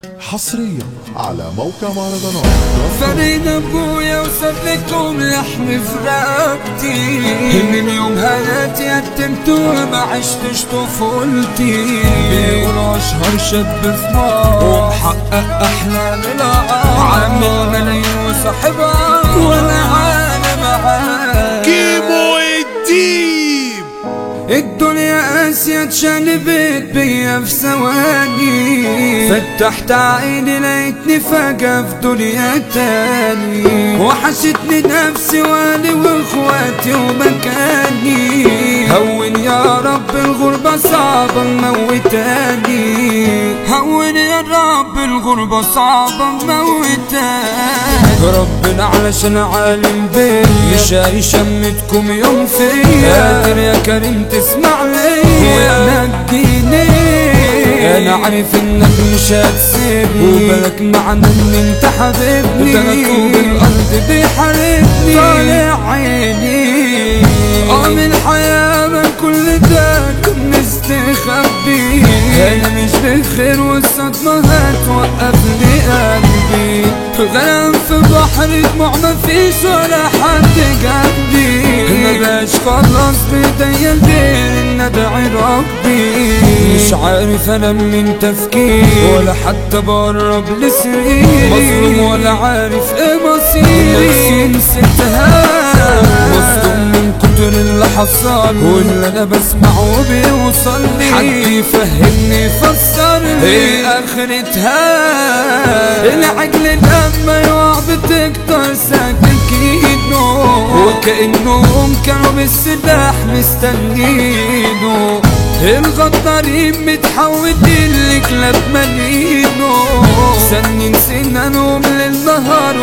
حصريا على موقع مهرجانات فريد ابويا وصل لكم لحم في رقبتي من يوم هنات يتمت وما عشتش طفولتي بيقولوا اشهر شاب في مصر ومحقق احلام العالم عامل ملايين وصاحبها ولا عالم معاه كيمو الديب الدنيا قاسية اتشنبت بيا في ثواني فتحت عيني لقيتني فجأة في دنيا تاني وحشتني نفسي والي واخواتي ومكاني هون يا رب الغربة صعبة موتاني هون يا رب الغربة صعبة موتاني ربنا علشان عالم بيا مش هيشمتكم يوم فيا قادر يا كريم تسمع ليا ونجيني انا عارف انك مش هتسيبني وبالك معنى ان انت حبيبني ده انا طوب الارض بيحاربني طالع عيني اه من الحياة من كل ده كنت مستخبي انا مش بخير والصدمة هتوقف لي قلبي غرام في بحر دموع مفيش ولا حد جنبي ما بقاش خلاص بايديا غير ان ادعي ربي مش عارف انا من تفكيري ولا حتى بقرب لسريري مظلوم ولا عارف ايه مصيري نفسي نسيتها مصدوم من كتر اللي حصل واللي انا بسمعه بيوصل لي حد يفهمني يفسر لي ايه اخرتها العجل لما يقع بتكتر سكاكينه وكأنهم كانوا بالسلاح مستنينه الغدارين متحودين لكلاب ملينه سنين سنانهم للنهار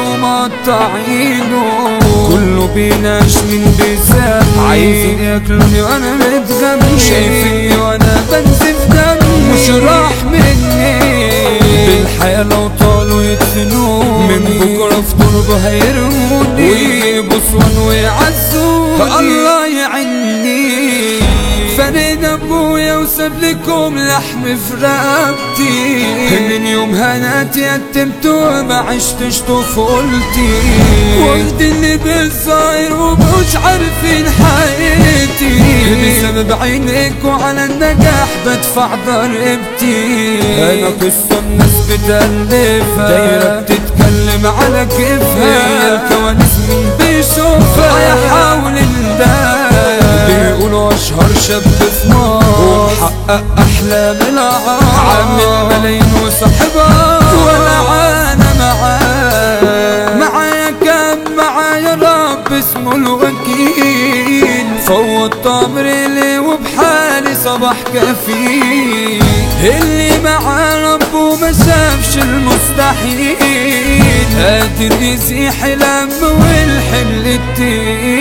ومقطعينه كله بيناش من بيساب عايزين ياكلوني وانا متغني شايفيني وانا بنزف دمي مش راح مني بالحياة لو طالوا يدفنوني من بكرة في تربة هيرموني ويجيبوا صوان ويعزوني الله يعني فريد ابويا وساب لكم لحم في رقبتي من يوم هنات يتمت وما عشتش طفولتي وقت اللي بالظاهر ومش عارفين حياتي بسبب عينيك وعلى النجاح بدفع ضريبتي انا قصة الناس بتألفها دايرة بتتكلم على كيفها هي الكواليس مين بيشوفها يحاول النداء بيقولوا اشهر شاب في مصر ومحقق احلام العالم عامل ملايين وصاحبها ولا عانى معاه معايا كام معايا رب اسمه الوكيل فوت امري لي وبحالي صباح كفيل اللي معاه ربه ما شافش المستحيل قادر يزيح الهم والحمل التقيل